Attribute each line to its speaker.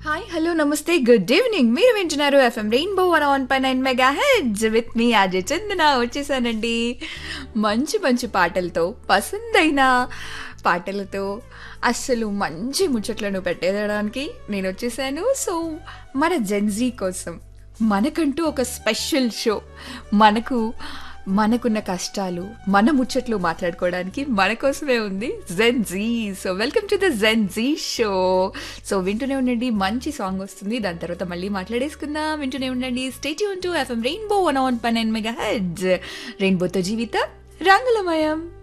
Speaker 1: hi hello నమస్తే good evening మీరు వింటున్నారు ఎఫ్ఎం రెయిన్బో వన్ ఆన్ పై నైన్ మెగా హెడ్స్ విత్ మీ అజయ్ చందన వచ్చేసానండి మంచి మంచి పాటలతో పసందైన పాటలతో అస్సలు మంచి ముచ్చట్లను పెట్టేయడానికి నేను వచ్చేసాను సో మన జెన్జీ కోసం మనకంటూ ఒక స్పెషల్ షో మనకు మనకున్న కష్టాలు మన ముచ్చట్లు మాట్లాడుకోవడానికి మన కోసమే ఉంది Gen Z so welcome to the Gen Z show so వింటూనే ఉండండి మంచి సాంగ్ వస్తుంది దాని తర్వాత మళ్ళీ మాట్లాడేసుకుందాం వింటూనే ఉండండి stay tune to FM rainbow one on fun and mega hits రెయిన్బోతో జీవితం రంగులమయం